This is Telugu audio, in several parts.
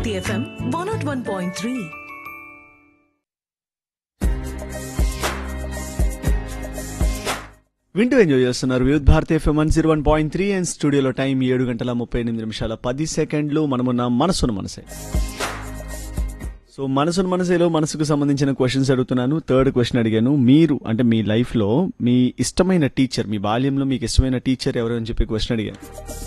Bharati FM one naught one point three వింటూ ఎంజాయ్ చేస్తున్నారు Vividh Bharati FM one zero one point three and స్టూడియోలో టైం ఏడు గంటల ముప్పై ఎనిమిది నిమిషాల పది సెకండ్లు మనమున్న మనసును మనసే సో మనసును మనసేలో మనసుకు సంబంధించిన క్వశ్చన్స్ అడుగుతున్నాను థర్డ్ క్వశ్చన్ అడిగాను మీరు అంటే మీ లైఫ్లో మీ ఇష్టమైన టీచర్ మీ బాల్యంలో మీకు ఇష్టమైన టీచర్ ఎవరు అని చెప్పి క్వశ్చన్ అడిగాను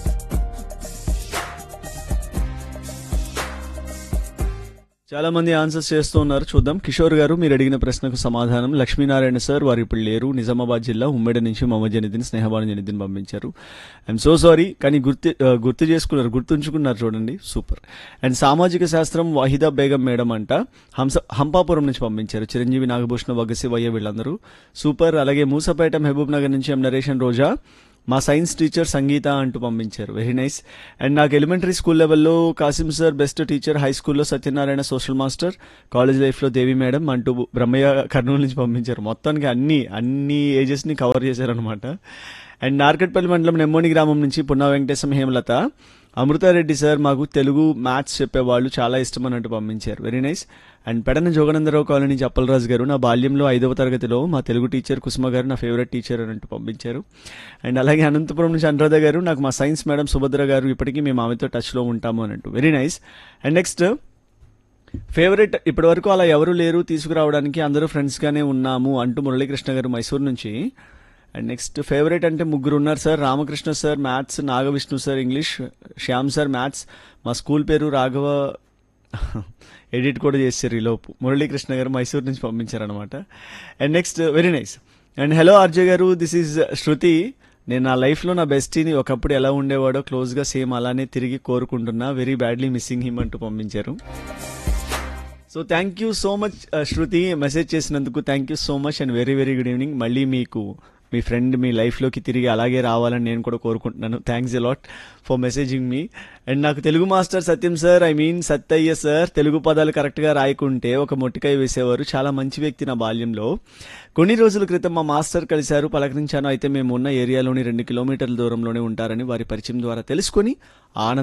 చాలా మంది ఆన్సర్స్ చేస్తూ ఉన్నారు చూద్దాం కిషోర్ గారు మీరు అడిగిన ప్రశ్నకు సమాధానం లక్ష్మీనారాయణ సార్ వారు ఇప్పుడు లేరు నిజామాబాద్ జిల్లా ఉమ్మడి నుంచి మహమ్మద్ జనిదిన్ స్నేహబాను జనిదిన్ పంపించారు ఐఎమ్ సో సారీ కానీ గుర్తు ఆ, గుర్తు చేసుకున్నారు గుర్తుంచుకున్నారు చూడండి సూపర్ అండ్ సామాజిక శాస్త్రం వాహిదా బేగం మేడం అంట హంస హంపాపురం నుంచి పంపించారు చిరంజీవి నాగభూషణ వగసివయ్య వీళ్ళందరూ సూపర్ అలాగే మూసపేట మహబూబ్ నగర్ నుంచి ఎం నరేషన్ రోజా మా సైన్స్ టీచర్ సంగీత అంటూ పంపించారు వెరీ నైస్ అండ్ నాకు ఎలిమెంటరీ స్కూల్ లెవెల్లో Kasim sir best teacher high స్కూల్లో సత్యనారాయణ సోషల్ మాస్టర్ కాలేజ్ లైఫ్లో దేవి మేడం అంటూ బ్రహ్మయ్య కర్నూలు నుంచి పంపించారు మొత్తానికి అన్ని అన్ని ఏజెస్ని కవర్ చేశారనమాట అండ్ నార్కట్పల్లి మండలం నెమ్మోని గ్రామం నుంచి పున్నా వెంకటేశం హేమలత అమృతారెడ్డి సార్ మాకు తెలుగు మ్యాథ్స్ చెప్పేవాళ్ళు చాలా ఇష్టం అన్నట్టు పంపించారు very nice and Pedana Jogananda Rao colony నుంచి అప్పలరాజు గారు నా బాల్యంలో ఐదవ తరగతిలో మా తెలుగు టీచర్ కుసుమ గారు నా ఫేవరెట్ టీచర్ అన్నట్టు పంపించారు అండ్ అలాగే అనంతపురం నుంచి అనురాధ గారు నాకు మా సైన్స్ మేడం సుభద్ర గారు ఇప్పటికీ మేము ఆమెతో టచ్లో ఉంటాము అన్నట్టు very nice and next favourite ఇప్పటివరకు అలా ఎవరు లేరు తీసుకురావడానికి అందరూ ఫ్రెండ్స్గానే ఉన్నాము అంటూ మురళీకృష్ణ గారు మైసూర్ నుంచి అండ్ నెక్స్ట్ ఫేవరెట్ అంటే ముగ్గురు ఉన్నారు sir Ramakrishna sir maths Nagavishnu sir English Shyam sir maths మా స్కూల్ పేరు రాఘవ ఎడిట్ కూడా చేశారు ఈ లోపు మురళీకృష్ణ గారు మైసూర్ నుంచి పంపించారనమాట and next very nice and hello RJ garu this is Shruti నేను నా లైఫ్లో నా బెస్టీని ఒకప్పుడు ఎలా ఉండేవాడో క్లోజ్గా సేమ్ అలానే తిరిగి కోరుకుంటున్నా వెరీ బ్యాడ్లీ మిస్సింగ్ హిమ్ అంటూ పంపించారు so thank you so much Shruti message చేసినందుకు thank you so much and very very good evening మళ్ళీ మీకు మీ ఫ్రెండ్ మీ లైఫ్లోకి తిరిగి అలాగే రావాలని నేను కూడా కోరుకుంటున్నాను థ్యాంక్స్ ఎలాట్ ఫర్ మెసేజింగ్ మీ అండ్ నాకు Telugu master Satyam sir I mean Sattaiah sir Telugu పదాలు కరెక్ట్గా రాయకుంటే ఒక మొట్టికాయ వేసేవారు చాలా మంచి వ్యక్తి నా బాల్యంలో కొన్ని రోజుల క్రితం మా మాస్టర్ కలిశారు పలకరించాను అయితే మేము ఉన్న ఏరియాలోని రెండు కిలోమీటర్ల దూరంలోనే ఉంటారని వారి పరిచయం ద్వారా తెలుసుకొని ఆనంద